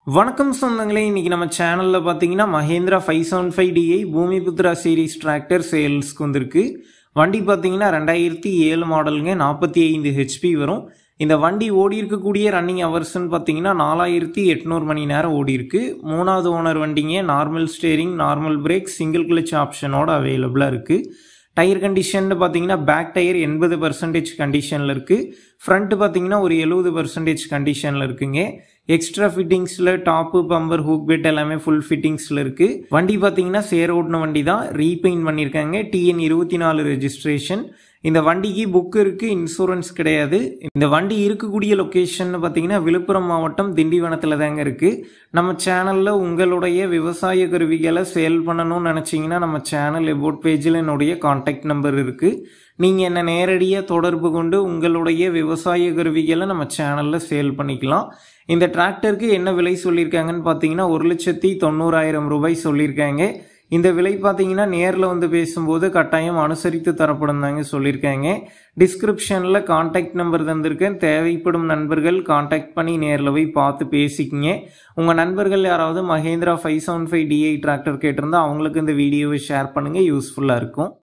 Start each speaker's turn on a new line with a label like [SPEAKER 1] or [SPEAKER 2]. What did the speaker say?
[SPEAKER 1] வணக்கம் சொந்தங்களே இன்னைக்கு நம்ம சேனலில் பார்த்தீங்கன்னா Mahindra five seven five DI Bhoomiputra series tractor சேல்ஸ்க்கு வந்திருக்கு வண்டி பார்த்தீங்கன்னா ரெண்டாயிரத்தி ஏழு மாடலுங்க நாற்பத்தி ஐந்து ஹெச்பி வரும் இந்த வண்டி ஓடி இருக்கக்கூடிய ரன்னிங் ஹவர்ஸ்ன்னு பார்த்தீங்கன்னா நாலாயிரத்தி எட்நூறு மணி நேரம் ஓடி இருக்கு மூணாவது ஓனர் வண்டிங்க normal steering normal brake single clutch ஆப்ஷனோட அவைலபிளாக இருக்குது டயர் கண்டிஷன் பார்த்தீங்கன்னா பேக் டயர் எண்பது பர்சன்டேஜ் கண்டிஷனில் இருக்குது ஃப்ரண்ட் பார்த்தீங்கன்னா ஒரு எழுபது பர்சன்டேஜ் கண்டிஷனில் இருக்குங்க எக்ஸ்ட்ரா ஃபிட்டிங்ஸில் டாப்பு பம்பர் ஹூக் பெட் எல்லாமே ஃபுல் ஃபிட்டிங்ஸில் இருக்குது வண்டி பார்த்தீங்கன்னா சேர் ஓட்டின வண்டி தான் ரீபெயிண்ட் பண்ணியிருக்காங்க டிஎன் இருபத்தி நாலு ரெஜிஸ்ட்ரேஷன் இந்த வண்டிக்கு புக் இருக்குது இன்சூரன்ஸ் கிடையாது இந்த வண்டி இருக்கக்கூடிய லொக்கேஷன் பார்த்தீங்கன்னா விழுப்புரம் மாவட்டம் திண்டிவனத்தில் தாங்க இருக்குது நம்ம சேனலில் உங்களுடைய விவசாய கருவிகளை சேல் பண்ணணும்னு நினச்சிங்கன்னா நம்ம சேனல் எபோட் பேஜில் என்னுடைய காண்டாக்ட் நம்பர் இருக்குது நீங்கள் என்ன நேரடியாக தொடர்பு கொண்டு உங்களுடைய விவசாய கருவிகளை நம்ம சேனலில் சேல் பண்ணிக்கலாம் இந்த டிராக்டருக்கு என்ன விலை சொல்லியிருக்காங்கன்னு பார்த்தீங்கன்னா ஒரு லட்சத்தி தொண்ணூறாயிரம் ரூபாய் சொல்லியிருக்காங்க இந்த விலை பார்த்தீங்கன்னா நேரில் வந்து பேசும்போது கட்டாயம் அனுசரித்து தரப்படும் தாங்க சொல்லியிருக்காங்க டிஸ்கிரிப்ஷனில் காண்டாக்ட் நம்பர் தந்திருக்கேன் தேவைப்படும் நண்பர்கள் காண்டாக்ட் பண்ணி நேரில் போய் பார்த்து பேசிக்கிங்க உங்கள் நண்பர்கள் யாராவது Mahindra five seven five DI tractor கேட்டிருந்தா அவங்களுக்கு இந்த வீடியோவை ஷேர் பண்ணுங்கள் யூஸ்ஃபுல்லாக இருக்கும்